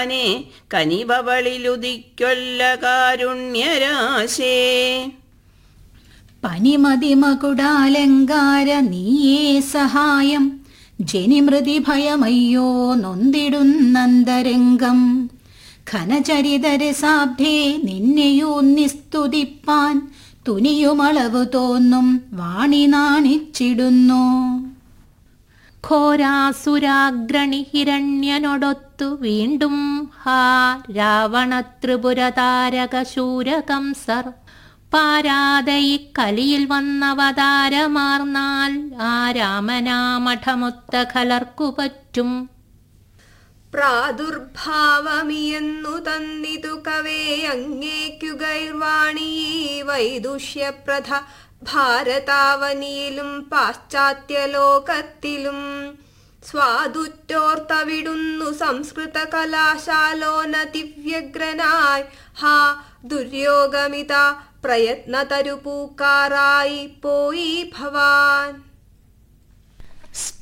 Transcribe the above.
ഭഗവാനെ കനിവളിലുദിക്കൊല്ല കാരുണ്യരാശേ പനിമതി മകുടാലങ്കാര നീയേ സഹായം ജനിമൃതി ഭയമയ്യോ നൊന്തിടുന്നന്തരംഗം ഘനചരിതരസാബ്ധേ നിന്നെയൂന്നിസ്തുതിപ്പാൻ തുനിയുമളവ് തോന്നും വാണി നാണിച്ചിടുന്നു ഘോരാസുരാഗ്രണി ഹിരണ്യനോടൊത്തു വീണ്ടും ഹാ രാവണ ത്രിപുര താരക ശൂരകംസർ പാരാതെ ഈ കലിയിൽ വന്നവതാരമാർന്നാൽ ആ രാമനാമഠമൊത്ത ഖലർക്കു പറ്റും പ്രാദുർഭാവമിയെന്നു തന്നിതു കവേ അങ്ങേക്കു വൈദുഷ്യപ്രഥ ഭാരതാവനിയിലും പാശ്ചാത്യലോകത്തിലും സ്വാതുറ്റോർത്തവിടുന്നു സംസ്കൃത കലാശാലോന ദിവ്യഗ്രനായി ഹാ ദുര്യോഗമിത പ്രയത്നതരുപൂക്കാറായി പോയി ഭവാൻ